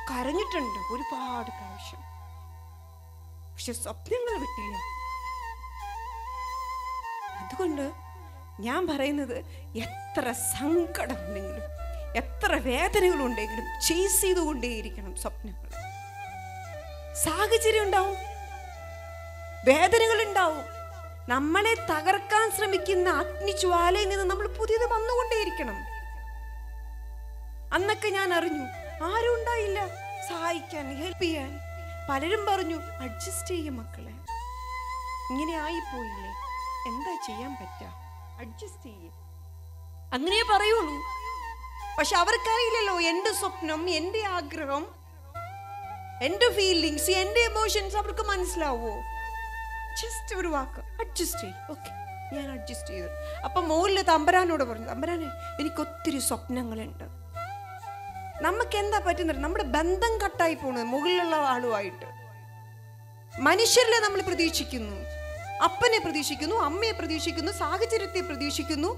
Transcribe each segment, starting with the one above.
കരഞ്ഞിട്ടുണ്ട് ഒരുപാട് പ്രാവശ്യം പക്ഷെ സ്വപ്നങ്ങൾ വിട്ടില്ല അതുകൊണ്ട് ഞാൻ പറയുന്നത് എത്ര സങ്കടമുണ്ടെങ്കിലും എത്ര വേദനകളുണ്ടെങ്കിലും ചേസ് ചെയ്തുകൊണ്ടേയിരിക്കണം സ്വപ്നങ്ങൾ സാഹചര്യം ഉണ്ടാവും വേദനകൾ ഉണ്ടാവും നമ്മളെ തകർക്കാൻ ശ്രമിക്കുന്ന അഗ്നിജ്വാലയിൽ നിന്ന് നമ്മൾ പുതിയത് വന്നുകൊണ്ടേയിരിക്കണം അന്നൊക്കെ ഞാൻ അറിഞ്ഞു ആരും ഉണ്ടായില്ല സഹായിക്കാൻ ഹെൽപ്പ് ചെയ്യാൻ പലരും പറഞ്ഞു അഡ്ജസ്റ്റ് ചെയ്യും മക്കളെ ഇങ്ങനെ ആയിപ്പോയില്ലേ എന്താ ചെയ്യാൻ പറ്റാ അഡ്ജസ്റ്റ് ചെയ്യും അങ്ങനെ പറയുള്ളൂ പക്ഷെ അവർക്കറിയില്ലല്ലോ എൻ്റെ സ്വപ്നം എൻ്റെ ആഗ്രഹം എൻ്റെ ഫീലിങ്സ് എൻ്റെ എമോഷൻസ് അവർക്ക് മനസ്സിലാവോ ജസ്റ്റ് ഒരു വാക്ക് അഡ്ജസ്റ്റ് ചെയ്യും ഓക്കെ ഞാൻ അഡ്ജസ്റ്റ് ചെയ്തു അപ്പം മോളിൽ തമ്പരാനോട് പറഞ്ഞു തമ്പരാനെ എനിക്ക് ഒത്തിരി സ്വപ്നങ്ങളുണ്ട് നമുക്ക് എന്താ പറ്റുന്നത് നമ്മുടെ ബന്ധം കട്ടായി പോണത് മുകളിലുള്ള ആളുമായിട്ട് മനുഷ്യരിലെ നമ്മൾ പ്രതീക്ഷിക്കുന്നു അപ്പനെ പ്രതീക്ഷിക്കുന്നു അമ്മയെ പ്രതീക്ഷിക്കുന്നു സാഹചര്യത്തെ പ്രതീക്ഷിക്കുന്നു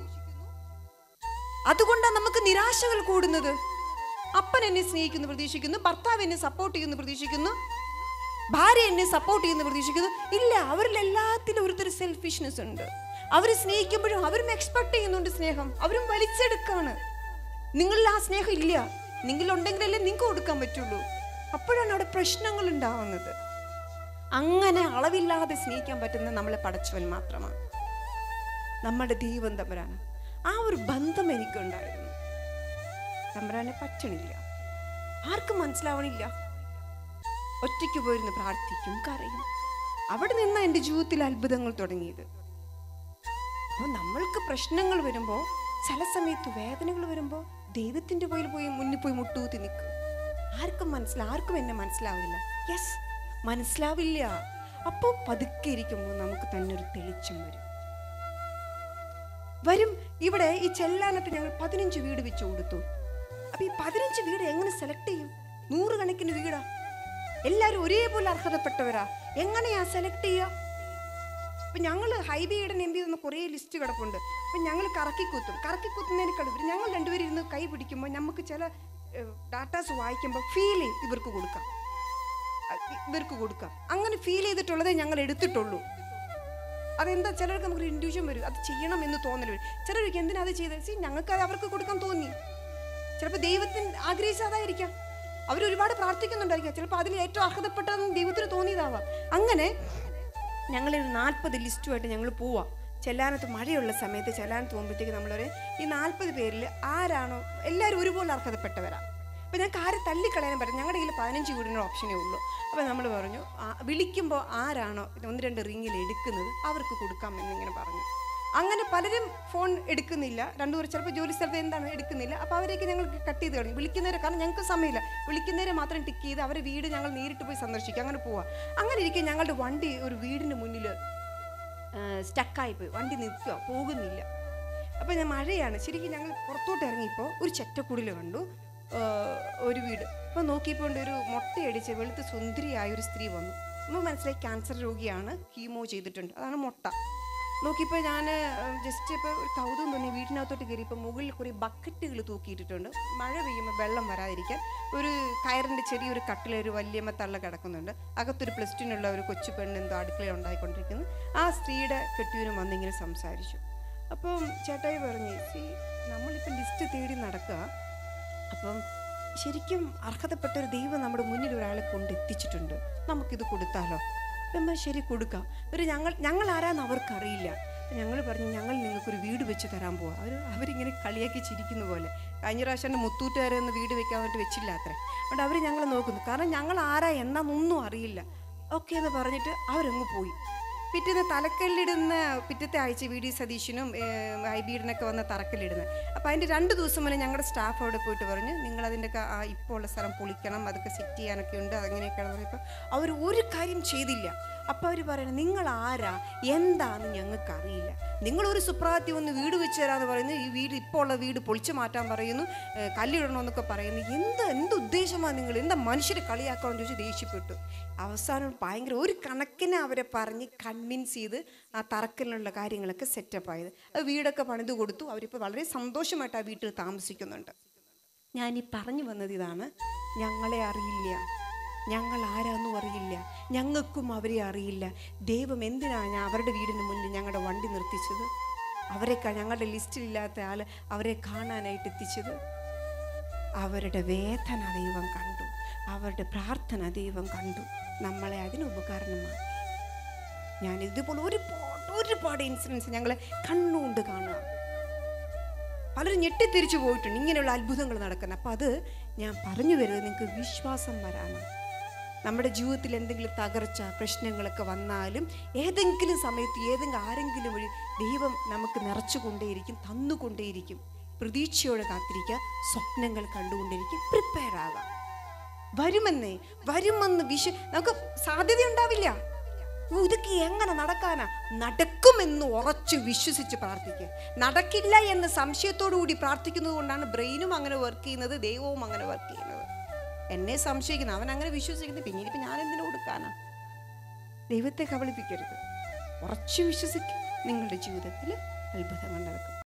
അതുകൊണ്ടാണ് നമുക്ക് നിരാശകൾ കൂടുന്നത് അപ്പൻ എന്നെ സ്നേഹിക്കുന്നു പ്രതീക്ഷിക്കുന്നു ഭർത്താവ് എന്നെ സപ്പോർട്ട് ചെയ്യുന്നു പ്രതീക്ഷിക്കുന്നു ഭാര്യ എന്നെ സപ്പോർട്ട് ചെയ്യുന്നു പ്രതീക്ഷിക്കുന്നു ഇല്ല അവരിൽ എല്ലാത്തിലും ഒരുതരം സെൽഫിഷ്നെസ് ഉണ്ട് അവർ സ്നേഹിക്കുമ്പോഴും അവരും എക്സ്പെക്ട് ചെയ്യുന്നുണ്ട് സ്നേഹം അവരും വലിച്ചെടുക്കാണ് നിങ്ങളിൽ ആ സ്നേഹം ഇല്ല നിങ്ങളുണ്ടെങ്കിലല്ലേ നിങ്ങൾക്ക് കൊടുക്കാൻ പറ്റുള്ളൂ അപ്പോഴാണ് അവിടെ പ്രശ്നങ്ങൾ ഉണ്ടാവുന്നത് അങ്ങനെ അളവില്ലാതെ സ്നേഹിക്കാൻ പറ്റുന്ന നമ്മളെ പടച്ചവൻ മാത്രമാണ് നമ്മുടെ ദൈവം തമ്പരാണ് ആ ഒരു ബന്ധം എനിക്കുണ്ടായിരുന്നു തമ്പരാനെ പറ്റണില്ല ആർക്കും മനസ്സിലാവണില്ല ഒറ്റയ്ക്ക് പോയിരുന്ന് പ്രാർത്ഥിക്കും കരയും അവിടെ നിന്നാ എൻ്റെ ജീവിതത്തിൽ അത്ഭുതങ്ങൾ തുടങ്ങിയത് അപ്പോൾ നമ്മൾക്ക് പ്രശ്നങ്ങൾ വരുമ്പോൾ ചില സമയത്ത് വേദനകൾ വരുമ്പോൾ ദൈവത്തിൻ്റെ പോയിൽ പോയി മുന്നിൽ പോയി മുട്ടുകൂത്തി നിൽക്കും ആർക്കും മനസ്സിലാ ആർക്കും എന്നെ മനസ്സിലാവില്ല യെസ് മനസ്സിലാവില്ല അപ്പോൾ പതുക്കെ ഇരിക്കുമ്പോൾ നമുക്ക് തന്നെ ഒരു തെളിച്ചം വരും വരും ഇവിടെ ഈ ചെല്ലാനത്ത് ഞങ്ങൾ പതിനഞ്ച് വീട് വെച്ച് കൊടുത്തു അപ്പൊ ഈ പതിനഞ്ച് വീട് എങ്ങനെ സെലക്ട് ചെയ്യും നൂറുകണക്കിന് വീടാ എല്ലാവരും ഒരേപോലെ അർഹതപ്പെട്ടവരാ എങ്ങനെയാ സെലക്ട് ചെയ്യുക അപ്പൊ ഞങ്ങൾ ഹൈവേ ഇടൻ എന്ത് ചെയ്തെന്ന് കുറേ ലിസ്റ്റ് കിടപ്പുണ്ട് അപ്പൊ ഞങ്ങൾ കറക്കി കുത്തും കറക്കി കുത്തുന്നതിനേക്കാൾ ഇവർ ഞങ്ങൾ രണ്ടുപേരും ഇരുന്ന് കൈ പിടിക്കുമ്പോൾ നമുക്ക് ചില ഡാറ്റാസ് വായിക്കുമ്പോൾ ഫീൽ ഇവർക്ക് കൊടുക്കാം അഹ് ഇവർക്ക് കൊടുക്കാം അങ്ങനെ ഫീൽ ചെയ്തിട്ടുള്ളതേ ഞങ്ങൾ എടുത്തിട്ടുള്ളൂ അതെന്താ ചിലർക്ക് നമുക്ക് ഇൻഡ്യൂഷൻ വരും അത് ചെയ്യണം എന്ന് തോന്നൽ വരും ചിലർക്ക് എന്തിനാ അത് ചെയ്തത് സി ഞങ്ങൾക്ക് അത് അവർക്ക് കൊടുക്കാൻ തോന്നി ചിലപ്പോൾ ദൈവത്തിന് ആഗ്രഹിച്ചതായിരിക്കാം അവർ ഒരുപാട് പ്രാർത്ഥിക്കുന്നുണ്ടായിരിക്കാം ചിലപ്പോൾ അതിൽ ഏറ്റവും അർഹതപ്പെട്ടതെന്ന് ദൈവത്തിന് തോന്നിയതാവാം അങ്ങനെ ഞങ്ങളൊരു നാൽപ്പത് ലിസ്റ്റുമായിട്ട് ഞങ്ങൾ പോവാം ചെല്ലാനത്ത് മഴയുള്ള സമയത്ത് ചെല്ലാനത്ത് പോകുമ്പോഴത്തേക്ക് നമ്മളൊരു ഈ നാൽപ്പത് പേരിൽ ആരാണോ എല്ലാവരും ഒരുപോലെ അർഹതപ്പെട്ടവരാ അപ്പോൾ ഞങ്ങൾക്ക് ആരെ തള്ളിക്കളയാനും പറ്റും ഞങ്ങളുടെ കയ്യിൽ പതിനഞ്ച് വീടിൻ്റെ ഓപ്ഷനേ ഉള്ളൂ അപ്പോൾ നമ്മൾ പറഞ്ഞു ആ, വിളിക്കുമ്പോൾ ആരാണോ ഇത് ഒന്ന് രണ്ട് റിങ്ങിൽ എടുക്കുന്നത് അവർക്ക് കൊടുക്കാം എന്നിങ്ങനെ പറഞ്ഞു അങ്ങനെ പലരും ഫോൺ എടുക്കുന്നില്ല രണ്ടു പേർ ചിലപ്പോൾ ജോലി സ്ഥലത്ത് എന്താണ് എടുക്കുന്നില്ല അപ്പോൾ അവരെയൊക്കെ ഞങ്ങൾ കട്ട് ചെയ്ത് കളയും വിളിക്കുന്നവരെ കാരണം ഞങ്ങൾക്ക് സമയമില്ല വിളിക്കുന്നവരെ മാത്രം ടിക്ക് ചെയ്ത് അവരെ വീട് ഞങ്ങൾ നേരിട്ട് പോയി സന്ദർശിക്കും അങ്ങനെ പോവാം അങ്ങനെ ഇരിക്കെ ഞങ്ങളുടെ വണ്ടി ഒരു വീടിന് മുന്നിൽ സ്റ്റക്കായി പോയി വണ്ടി നിൽക്കുക പോകുന്നില്ല അപ്പോൾ ഞാൻ മഴയാണ് ശരിക്കും ഞങ്ങൾ പുറത്തോട്ട് ഇറങ്ങിയപ്പോൾ ഒരു ചെറ്റക്കുടിൽ കണ്ടു ആ, ഒരു വീട് അപ്പോൾ നോക്കിയപ്പോൾ ഉണ്ട് ഒരു മുട്ടയടിച്ച് വെളുത്ത് സുന്ദരിയായ ഒരു സ്ത്രീ വന്നു അപ്പോൾ മനസ്സിലായി ക്യാൻസർ രോഗിയാണ് കീമോ ചെയ്തിട്ടുണ്ട് അതാണ് മുട്ട നോക്കിയപ്പോൾ ഞാൻ ജസ്റ്റ് ഇപ്പോൾ ഒരു കൗതുകം തോന്നി വീട്ടിനകത്തോട്ട് കയറി ഇപ്പോൾ മുകളിൽ കുറേ ബക്കറ്റുകൾ തൂക്കിയിട്ടിട്ടുണ്ട് മഴ പെയ്യുമ്പോൾ വെള്ളം വരാതിരിക്കാൻ ഒരു കയറിൻ്റെ ചെറിയൊരു കട്ടിൽ ഒരു വല്യമ്മ തള്ള കിടക്കുന്നുണ്ട് അകത്തൊരു പ്ലസ് ടുവിനുള്ള ഒരു കൊച്ചു പെണ്ണ് എന്തോ അടുക്കള ഉണ്ടായിക്കൊണ്ടിരിക്കുന്നു ആ സ്ത്രീയുടെ കെട്ടിയവനും വന്നിങ്ങനെ സംസാരിച്ചു അപ്പം ചേട്ടായി പറഞ്ഞു സി നമ്മളിപ്പോൾ ലിസ്റ്റ് തേടി നടക്കുക അപ്പം ശരിക്കും അർഹതപ്പെട്ട ഒരു ദൈവം നമ്മുടെ മുന്നിൽ ഒരാളെ കൊണ്ടെത്തിച്ചിട്ടുണ്ട് നമുക്കിത് കൊടുത്താലോ നമ്മൾ ശരി കൊടുക്കാം ഒരു ഞങ്ങൾ ഞങ്ങൾ ആരാന്ന് അവർക്കറിയില്ല ഞങ്ങൾ പറഞ്ഞു ഞങ്ങൾ നിങ്ങൾക്കൊരു വീട് വെച്ച് തരാൻ പോവാം അവർ അവരിങ്ങനെ കളിയാക്കി ചിരിക്കുന്ന പോലെ കഴിഞ്ഞ പ്രാവശ്യം എൻ്റെ മുത്തൂറ്റുകാരൊന്ന് വീട് വെക്കാൻ വേണ്ടി വെച്ചില്ല അത്രേ അതുകൊണ്ട് അവർ ഞങ്ങളെ നോക്കുന്നു കാരണം ഞങ്ങൾ ആരാ എന്നാന്നൊന്നും അറിയില്ല ഓക്കെ എന്ന് പറഞ്ഞിട്ട് അവരങ്ങ് പോയി പിറ്റേന്ന് തലക്കല്ലിടുന്ന പിറ്റത്തെ ആഴ്ച വി ഡി സതീശനും ഐബീഡിനൊക്കെ വന്ന തറക്കല്ലിടുന്നത് അപ്പോൾ അതിൻ്റെ രണ്ട് ദിവസം മുന്നേ ഞങ്ങളുടെ സ്റ്റാഫ് അവിടെ പോയിട്ട് പറഞ്ഞു നിങ്ങൾ അതിൻ്റെ ഇപ്പോൾ ഉള്ള സ്ഥലം പൊളിക്കണം അതൊക്കെ സെറ്റ് ചെയ്യാനൊക്കെ ഉണ്ട് അങ്ങനെയൊക്കെയാണെന്ന് പറഞ്ഞപ്പോൾ അവർ ഒരു കാര്യം ചെയ്തില്ല അപ്പോൾ അവർ പറയണം നിങ്ങൾ ആരാ എന്താന്ന് ഞങ്ങൾക്ക് അറിയില്ല നിങ്ങളൊരു സുപ്രാത്തി ഒന്ന് വീട് വെച്ച് തരാമെന്ന് പറയുന്നു ഈ വീട് ഇപ്പോൾ ഉള്ള വീട് പൊളിച്ചു മാറ്റാൻ പറയുന്നു ഏഹ് കല്ലിടണമെന്നൊക്കെ പറയുന്നു എന്ത് എന്ത് ഉദ്ദേശമാണ് നിങ്ങൾ എന്താ മനുഷ്യരെ കളിയാക്കണമെന്ന് ചോദിച്ച് ദേഷ്യപ്പെട്ടു അവസാനം ഭയങ്കര ഒരു കണക്കിന് അവരെ പറഞ്ഞ് കൺവിൻസ് ചെയ്ത് ആ തറക്കലിനുള്ള കാര്യങ്ങളൊക്കെ സെറ്റപ്പ് ആയത് അത് വീടൊക്കെ പണിത് കൊടുത്തു അവരിപ്പോൾ വളരെ സന്തോഷമായിട്ട് ആ വീട്ടിൽ താമസിക്കുന്നുണ്ട് ഞാൻ ഈ പറഞ്ഞു വന്നത് ഇതാണ് ഞങ്ങളെ അറിയില്ല ഞങ്ങൾ ആരാന്നും അറിയില്ല ഞങ്ങൾക്കും അവരെ അറിയില്ല ദൈവം എന്തിനാണ് ഞാൻ അവരുടെ വീടിന് മുന്നിൽ ഞങ്ങളുടെ വണ്ടി നിർത്തിച്ചത് അവരെ ക- ഞങ്ങളുടെ ലിസ്റ്റിലില്ലാത്ത ആൾ അവരെ കാണാനായിട്ട് എത്തിച്ചത് അവരുടെ വേദന ദൈവം കണ്ടു അവരുടെ പ്രാർത്ഥന ദൈവം കണ്ടു നമ്മളെ അതിന് ഉപകാരണമാക്കി ഞാൻ ഇതുപോലെ ഒരുപാട് ഒരുപാട് ഇൻസിഡൻസ് ഞങ്ങളെ കണ്ണുകൊണ്ട് കാണുക പലരും ഞെട്ടിത്തിരിച്ചു പോയിട്ടുണ്ട് ഇങ്ങനെയുള്ള അത്ഭുതങ്ങൾ നടക്കുന്നത് അപ്പം അത് ഞാൻ പറഞ്ഞു വരുന്നത് നിങ്ങൾക്ക് വിശ്വാസം വരാനാണ് നമ്മുടെ ജീവിതത്തിൽ എന്തെങ്കിലും തകർച്ച പ്രശ്നങ്ങളൊക്കെ വന്നാലും ഏതെങ്കിലും സമയത്ത് ഏതെങ്കിലും ആരെങ്കിലും വഴി ദൈവം നമുക്ക് നിറച്ചുകൊണ്ടേയിരിക്കും തന്നുകൊണ്ടേയിരിക്കും പ്രതീക്ഷയോടെ കാത്തിരിക്കുക സ്വപ്നങ്ങൾ കണ്ടുകൊണ്ടിരിക്കും പ്രിപ്പയർ ആകാം വരുമെന്നേ വരുമെന്ന് വിശ്വ നമുക്ക് സാധ്യത ഉണ്ടാവില്ല ഓ, ഇതൊക്കെ എങ്ങനെ നടക്കാനാ നടക്കുമെന്ന് ഉറച്ചു വിശ്വസിച്ച് പ്രാർത്ഥിക്കുക നടക്കില്ല എന്ന് സംശയത്തോടു കൂടി പ്രാർത്ഥിക്കുന്നത് കൊണ്ടാണ് ബ്രെയിനും അങ്ങനെ വർക്ക് ചെയ്യുന്നത് ദൈവവും അങ്ങനെ വർക്ക് ചെയ്യുന്നത് എന്നെ സംശയിക്കുന്നു അവൻ അങ്ങനെ വിശ്വസിക്കുന്നത് പിന്നീട് ഇപ്പം ഞാൻ എന്തിനു കൊടുക്കാനാ ദൈവത്തെ കബളിപ്പിക്കരുത് ഉറച്ചു വിശ്വസിക്കുക നിങ്ങളുടെ ജീവിതത്തിൽ അത്ഭുതങ്ങൾ നടക്കും